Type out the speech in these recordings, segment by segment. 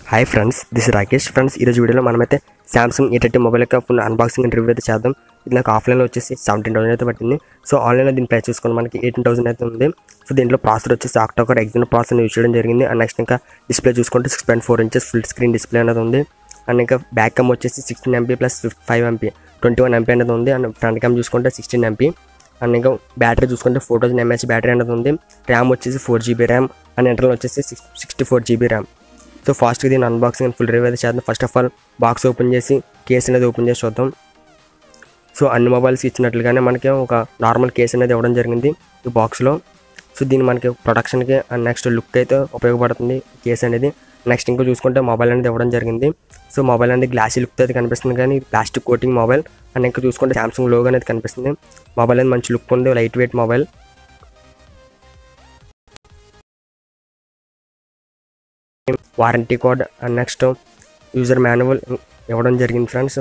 hi friends this Rakesh friends ఈరోజు వీడియోలో మనమైతే సామ్సంగ్ ఏ థర్టీ మొబైల్ యొక్క ఫుల్ అన్బాక్సింగ్ అండ్ రివ్యూ అయితే చేద్దాం ఇది నాకు ఆఫ్లైన్లో వచ్చేసి సెవెంటీన్ థౌసండ్ అయితే పట్టింది సో ఆన్లైన్లో దీని ప్రైస్ చూసుకుని మనకి ఎయిటీన్ థౌసండ్ అయితే ఉంది సో దీంట్లో ప్రాసెసర్ వచ్చేసి ఆక్టోకర్ ఎగ్జిన్ ప్రాసెసర్ యూజ్ చేయడం జరిగింది అండ్ నెక్స్ట్ ఇంకా డిస్ప్లే చూసుకుంటే six point four inches full screen display అనేది ఉంది అండ్ ఇంకా బ్యాక్ క్యామ్ వచ్చేసి sixteen MP plus five MP twenty one MP అనేది ఉంది అండ్ ఫ్రంట్ క్యామ్ చూసుకుంటే సిక్స్టీన్ ఎంపీ అండ్ ఇంకా బ్యాటరీ చూసుకుంటే ఫోర్ థౌసండ్ ఎంహెచ్ బ్యాటరీ అనేది ఉంది ర్యామ్ వచ్చేసి four GB RAM and internal వచ్చేసి six sixty four GB RAM so ఫాస్ట్గా దీని అన్బాక్సింగ్ అండ్ ఫుల్ రివ్యూ అయితే చేద్దాం first of all box open చేసి కేస్ అనేది ఓపెన్ చేసి చూద్దాం సో అన్ని మొబైల్స్ ఇచ్చినట్లుగానే మనకి ఒక నార్మల్ కేస్ అనేది ఇవ్వడం జరిగింది ఈ బాక్స్లో సో దీని మనకి ప్రొడక్షన్కి అండ్ నెక్స్ట్ లుక్ అయితే ఉపయోగపడుతుంది కేస్ అనేది నెక్స్ట్ ఇంకా చూసుకుంటే మొబైల్ అనేది ఇవ్వడం జరిగింది సో మొబైల్ అనేది గ్లాసీ లుక్ అయితే కనిపిస్తుంది కానీ ఇది ప్లాస్టిక్ కోటింగ్ మొబైల్ అండ్ ఇంకా చూసుకుంటే సామ్సంగ్ లోగో అనేది కనిపిస్తుంది మొబైల్ అనేది మంచి లుక్ ఉంది light weight mobile warranty code and next user manual ఇవ్వడం జరిగింది ఫ్రెండ్స్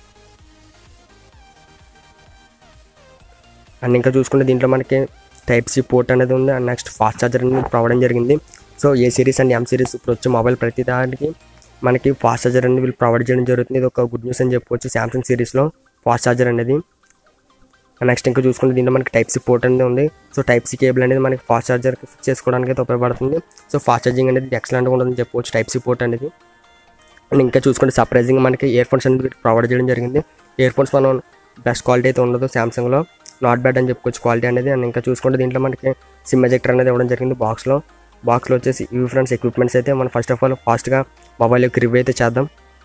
అండ్ ఇంకా చూసుకుంటే దీంట్లో మనకి టైప్ సి పోర్ట్ అనేది ఉంది అండ్ నెక్స్ట్ ఫాస్ట్ ఛార్జర్ అనేది ప్రొవైడ్ జరిగింది so A series and M series ఇప్పుడు వచ్చే మొబైల్ ప్రతి దానికి మనకి ఫాస్ట్ ఛార్జర్ అనేది వీళ్ళు ప్రొవైడ్ చేయడం జరుగుతుంది ఇది ఒక గుడ్ న్యూస్ అని చెప్పవచ్చు శాంసంగ్ సిరీస్లో ఫాస్ట్ ఛార్జర్ అనేది నెక్స్ట్ ఇంకా చూసుకుంటే దీంట్లో మనకి టైప్ సి పోర్ట్ అనేది ఉంది సో టైప్ సి కేబుల్ అనేది మనకి ఫాస్ట్ ఛార్జర్ ఫిక్స్ చేసుకోవడానికి అయితే ఉపయోగపడుతుంది సో ఫాస్ట్ ఛార్జింగ్ అనేది ఎక్సలెంట్గా ఉంటుందని చెప్పవచ్చు టైప్ సి పోర్ట్ అనేది అండ్ ఇంకా చూసుకుంటే సర్ప్రైజింగ్ మనకి ఇయర్ ఫోన్స్ అనేది ప్రొవైడ్ చేయడం జరిగింది ఇయర్ ఫోన్స్ మనం బెస్ట్ క్వాలిటీ అయితే ఉండదు సామ్సంగ్లో నాట్ బ్యాడ్ అని చెప్పుకోవచ్చు క్వాలిటీ అనేది అండ్ ఇంకా చూసుకుంటే దీంట్లో మనకి సిమ్ ఎజెక్టర్ అనేది ఇవ్వడం జరిగింది బాక్స్లో బాక్స్లో వచ్చేసి ఇవి ఫ్రెండ్స్ ఎక్విప్మెంట్స్ అయితే మనం ఫస్ట్ ఆఫ్ ఆల్ ఫాస్ట్గా మొబైల్ యొక్క రివ్యూ అయితే చేద్దాం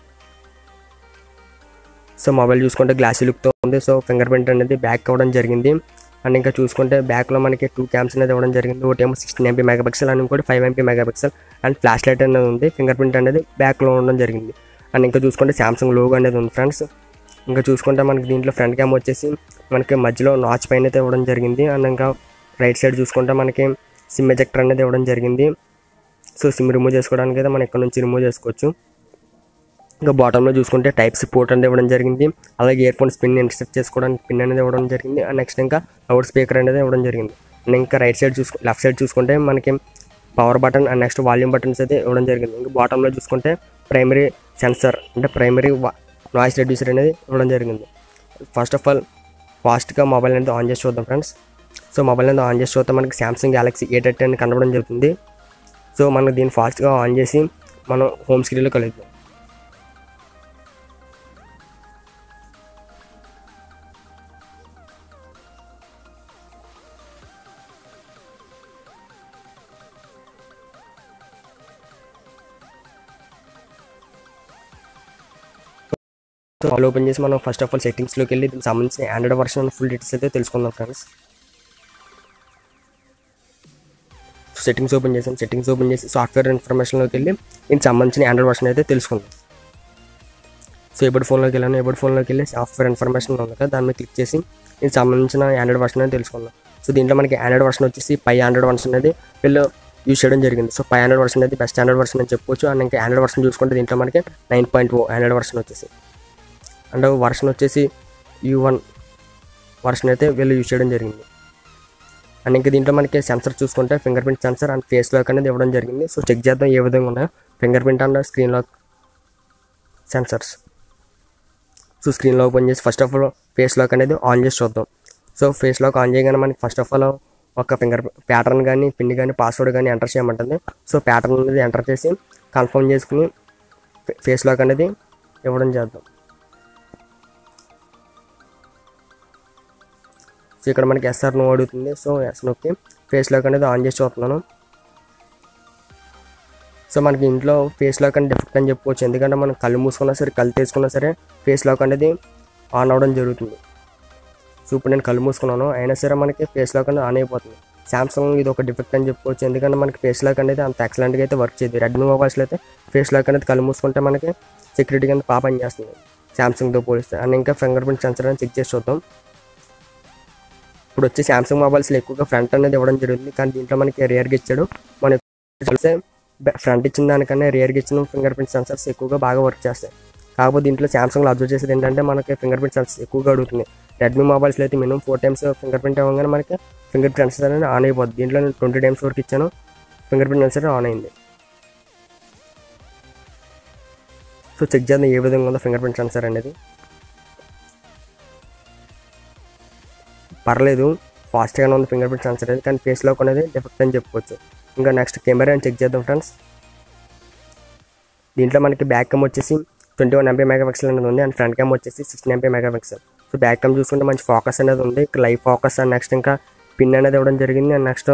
సో మొబైల్ చూసుకుంటే గ్లాసీ లుక్తో ఉంది సో ఫింగర్ ప్రింట్ అనేది బ్యాక్ అవ్వడం జరిగింది అండ్ ఇంకా చూసుకుంటే బ్యాక్లో మనకి టూ క్యామ్స్ అనేది ఇవ్వడం జరిగింది ఒకటి ఏమో sixteen MP mega megapixel and ఇంకోటి five MP mega megapixel and flash light అనేది ఉంది ఫింగర్ ప్రింట్ అనేది బ్యాక్లో ఉండడం జరిగింది అండ్ ఇంకా చూసుకుంటే సామ్సంగ్ లోగో అనేది ఉంది ఫ్రెండ్స్ ఇంకా చూసుకుంటే మనకి దీంట్లో ఫ్రంట్ క్యామ్ వచ్చేసి మనకి మధ్యలో నాచ్ పైన అయితే ఇవ్వడం జరిగింది అండ్ ఇంకా రైట్ సైడ్ చూసుకుంటే మనకి సిమ్ ఎజెక్టర్ అనేది ఇవ్వడం జరిగింది సో సిమ్ రిమూవ్ చేసుకోవడానికి అయితే మనం ఇక్కడ నుంచి రిమూవ్ చేసుకోవచ్చు ఇంకా బాటంలో చూసుకుంటే టైప్ సి పోర్ట్ అనేది ఇవ్వడం జరిగింది అలాగే ఇయర్ ఫోన్స్ పిన్ ఇన్సర్ట్ చేసుకోవడానికి పిన్ అనేది ఇవ్వడం జరిగింది అండ్ నెక్స్ట్ ఇంకా లౌడ్ స్పీకర్ అనేది ఇవ్వడం జరిగింది అండ్ ఇంకా రైట్ సైడ్ చూసుకు లెఫ్ట్ సైడ్ చూసుకుంటే మనకి power button and next volume buttons అయితే ఇవ్వడం జరిగింది ఇంకా బాటంలో చూసుకుంటే ప్రైమరీ సెన్సర్ అంటే ప్రైమరీ నాయిస్ రెడ్యూసర్ అనేది ఇవ్వడం జరిగింది ఫస్ట్ ఆఫ్ ఆల్ ఫాస్ట్గా మొబైల్ అనేది ఆన్ చేసి చూద్దాం ఫ్రెండ్స్ సో మొబైల్ అనేది ఆన్ చేసి చూస్తే మనకి సామ్సంగ్ గ్యాలక్సీ ఏ థర్టీ అని కనబడడం జరుగుతుంది సో మనం దీన్ని ఫాస్ట్గా ఆన్ చేసి మనం హోమ్ స్క్రీన్లో కలుగుతాం సో ఆల్ ఓపెన్ చేసి మనం ఫస్ట్ ఆఫ్ ఆల్ సెట్టింగ్స్లోకి వెళ్ళి దీనికి సంబంధించిన ఆండ్రాయిడ్ వర్షన్ ఫుల్ డీటెయిల్స్ అయితే తెలుసుకుందాం ఫ్రెండ్స్ సెట్టింగ్స్ ఓపెన్ చేసాం సెట్టింగ్స్ ఓపెన్ చేసి సాఫ్ట్వేర్ ఇన్ఫర్మేషన్లోకి వెళ్ళి దీనికి సంబంధించిన ఆండ్రాయిడ్ వర్షన్ అయితే తెలుసుకుందాం సో ఎప్పుడు ఫోన్లోకి వెళ్ళాను ఎప్పుడు ఫోన్లోకి వెళ్ళి సాఫ్ట్వేర్ ఇన్ఫర్మేషన్ ఉంది కదా దాని మీద క్లిక్ చేసి దీనికి సంబంధించిన ఆండ్రాయిడ్ వర్షన్ అనేది తెలుసుకుందాం సో దీంట్లో మనకి ఆండ్రాయిడ్ వర్షన్ వచ్చేసి పై ఆండ్రాయిడ్ వర్షన్ అనేది వీళ్ళు యూజ్ చేయడం జరిగింది సో పై ఆండ్రాయిడ్ వర్షన్ అనేది బెస్ట్ ఆండ్రాయిడ్ వర్షన్ అని చెప్పుకోవచ్చు అండ్ ఇంకా ఆండ్రాయిడ్ వర్షన్ చూసుకుంటే దీంట్లో మనకి nine point O android version వచ్చేసి అండ్ వర్షన్ వచ్చేసి యూ వన్ వర్షన్ అయితే వీళ్ళు యూజ్ చేయడం జరిగింది అండ్ ఇంకా దీంట్లో మనకి సెన్సర్ చూసుకుంటే finger print sensor and face lock అనేది ఇవ్వడం జరిగింది సో చెక్ చేద్దాం ఏ విధంగా ఉన్నాయో fingerprint and screen lock sensors so screen lock open చేసి first of all face lock అనేది ఆన్ చేసి చూద్దాం సో ఫేస్ లాక్ ఆన్ చేయగానే మనకి ఫస్ట్ ఆఫ్ ఆల్ ఒక ఫింగర్ ప్యాటర్న్ కానీ పిన్ కానీ పాస్వర్డ్ కానీ ఎంటర్ చేయమంటుంది సో ప్యాటర్న్ అనేది ఎంటర్ చేసి కన్ఫర్మ్ చేసుకుని ఫేస్ లాక్ అనేది ఇవ్వడం చేద్దాం సో ఇక్కడ మనకి ఎస్ఆర్ నో అడుగుతుంది సో ఎస్ నొక్కి ఫేస్ లాక్ అనేది ఆన్ చేసి చూస్తున్నాను సో మనకి ఇంట్లో ఫేస్ లాక్ అనేది డిఫెక్ట్ అని చెప్పుకోవచ్చు ఎందుకంటే మనం కళ్ళు మూసుకున్నా సరే కళ్ళు తీసుకున్నా సరే ఫేస్ లాక్ అనేది ఆన్ అవ్వడం జరుగుతుంది సో ఇప్పుడు నేను కళ్ళు మూసుకున్నాను అయినా సరే మనకి ఫేస్ లాక్ అనేది ఆన్ అయిపోతుంది సామ్సంగ్ ఇది ఒక డిఫెక్ట్ అని చెప్పుకోవచ్చు ఎందుకంటే మనకి ఫేస్ లాక్ అనేది అంత ఎక్సలెంట్గా అయితే వర్క్ చేయదు రెడ్మీ మొబైల్స్లో అయితే ఫేస్ లాక్ అనేది కళ్ళు మూసుకుంటే మనకి సెక్యూరిటీ కింద పాప పని చేస్తుంది సామ్సంగ్తో పోలిస్తే అండ్ ఇంకా ఫింగర్ ప్రింట్ సెన్సర్ అని చెక్ చేసి చూద్దాం ఇప్పుడు వచ్చే సామ్సంగ్ మొబైల్స్లో ఎక్కువగా ఫ్రంట్ అనేది ఇవ్వడం జరుగుతుంది కానీ దీంట్లో మనకి రియర్గా ఇచ్చాడు మనం చూస్తే ఫ్రంట్ ఇచ్చిన దానికన్నా రియర్గా ఇచ్చిన ఫింగర్ ప్రింట్ సెన్సర్స్ ఎక్కువగా బాగా వర్క్ చేస్తాయి కాకపోతే దీంట్లో సామ్సంగ్లో అబ్జర్వ్ చేసేది ఏంటంటే మనకి ఫింగర్ ప్రింట్ సెన్సర్స్ ఎక్కువగా అడుగుతుంది రెడ్మీ మొబైల్స్లో అయితే minimum four times finger print అవ్వగానే మనకి ఫింగర్ ప్రింట్ సెన్సర్ అనేది ఆన్ అయిపోద్ది దీంట్లో నేను ట్వంటీ టైమ్స్ వరకు ఇచ్చాను ఫింగర్ ప్రింట్ సెన్సర్ ఆన్ అయింది సో చెక్ చేద్దాం ఏ విధంగా ఉందో ఫింగర్ ప్రింట్ సెన్సర్ అనేది పర్లేదు ఫాస్ట్గానే ఉంది ఫింగర్ ప్రింట్ సెన్సర్ అనేది కానీ ఫేస్ లాక్ అనేది డెఫెక్ట్ అని చెప్పుకోవచ్చు ఇంకా నెక్స్ట్ కెమెరా అని చెక్ చేద్దాం ఫ్రెండ్స్ దీంట్లో మనకి బ్యాక్ క్యామ్ వచ్చేసి twenty one MP mega pixel అనేది ఉంది అండ్ ఫ్రంట్ క్యామ్ వచ్చేసి sixteen MP mega pixel so back cam చూసుకుంటే మంచి ఫోకస్ అనేది ఉంది లైవ్ ఫోకస్ అండ్ నెక్స్ట్ ఇంకా పిన్ అనేది ఇవ్వడం జరిగింది అండ్ నెక్స్ట్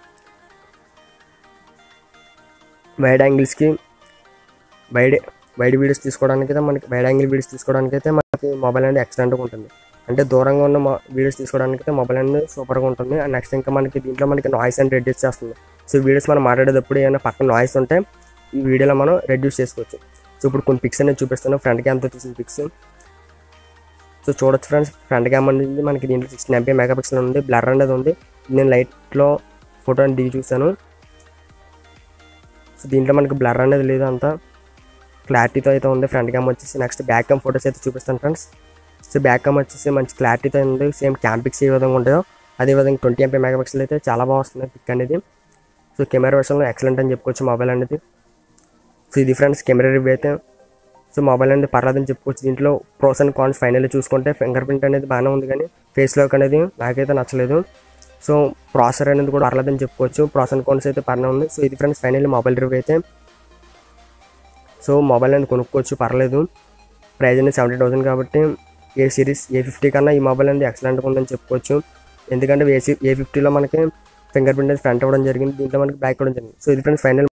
వైడ్ యాంగిల్స్కి వైడ్ వైడ్ వీడియోస్ తీసుకోవడానికి అయితే మనకి వైడ్ యాంగిల్ వీడియోస్ తీసుకోవడానికి అయితే మనకి మొబైల్ అనేది ఎక్సలెంట్గా ఉంటుంది అంటే దూరంగా ఉన్న వీడియోస్ తీసుకోవడానికి అయితే మొబైల్ అనేది సూపర్గా ఉంటుంది అండ్ నెక్స్ట్ ఇంకా మనకి దీంట్లో మనకి నాయిస్ అని రెడ్యూస్ చేస్తుంది సో వీడియోస్ మనం మాట్లాడేటప్పుడు ఏమైనా పక్కన నాయిస్ ఉంటే ఈ వీడియోలో మనం రెడ్యూస్ చేసుకోవచ్చు సో ఇప్పుడు కొన్ని పిక్స్ అనేది చూపిస్తాను ఫ్రంట్ క్యామ్తో తీసిన పిక్స్ సో చూడొచ్చు ఫ్రెండ్స్ ఫ్రంట్ క్యామ్ అనేది మనకి దీంట్లో సిక్స్టీన్ ఎంపీ మెగా పిక్సెల్ ఉంది బ్లర్ అనేది ఉంది నేను లైట్లో ఫోటో దిగి చూసాను సో దీంట్లో మనకి బ్లర్ అనేది లేదు అంతా క్లారిటీతో అయితే ఉంది ఫ్రంట్ క్యామ్ వచ్చేసి నెక్స్ట్ బ్యాక్ క్యామ్ ఫోటోస్ అయితే చూపిస్తాను ఫ్రెండ్స్ సో బ్యాక్ క్యామ్ వచ్చేసి మంచి క్లారిటీతో ఉంది సేమ్ క్యామ్ పిక్స్ ఏ విధంగా ఉంటాయో అదే విధంగా ట్వంటీ ఎంపీ మెగా పిక్సెల్ అయితే చాలా బాగా వస్తుంది పిక్ అనేది సో కెమెరా విషయంలో ఎక్సలెంట్ అని చెప్పుకోవచ్చు మొబైల్ అనేది సో ఇది ఫ్రెండ్స్ కెమెరా రివ్యూ అయితే సో మొబైల్ అనేది పర్లేదని చెప్పుకోవచ్చు దీంట్లో ప్రోస్ అండ్ కాన్స్ ఫైనల్ చూసుకుంటే ఫింగర్ ప్రింట్ అనేది బాగానే ఉంది కానీ ఫేస్ లాక్ అనేది నాకైతే నచ్చలేదు సో ప్రాసెసర్ అనేది కూడా పర్లేదని చెప్పుకోవచ్చు ప్రాసెస్ అండ్ కాన్స్ అయితే పర్లే ఉంది సో ఇది ఫ్రెండ్స్ ఫైనల్ మొబైల్ రివ్యూ అయితే సో మొబైల్ అనేది కొనుక్కోవచ్చు పర్లేదు ప్రైస్ అనేది సెవెంటీ థౌసండ్ కాబట్టి ఏ సిరీస్ ఏ ఫిఫ్టీ కన్నా ఈ మొబైల్ అనేది ఎక్సలెంట్గా ఉందని చెప్పుకోవచ్చు ఎందుకంటే ఏ ఏ ఫిఫ్టీలో మనకి ఫింగర్ ప్రింట్ అనేది ఫ్రంట్ అవ్వడం జరిగింది దీంట్లో మనకి బ్యాక్ అవ్వడం జరిగింది సో ఇది ఫ్రెండ్స్ ఫైనల్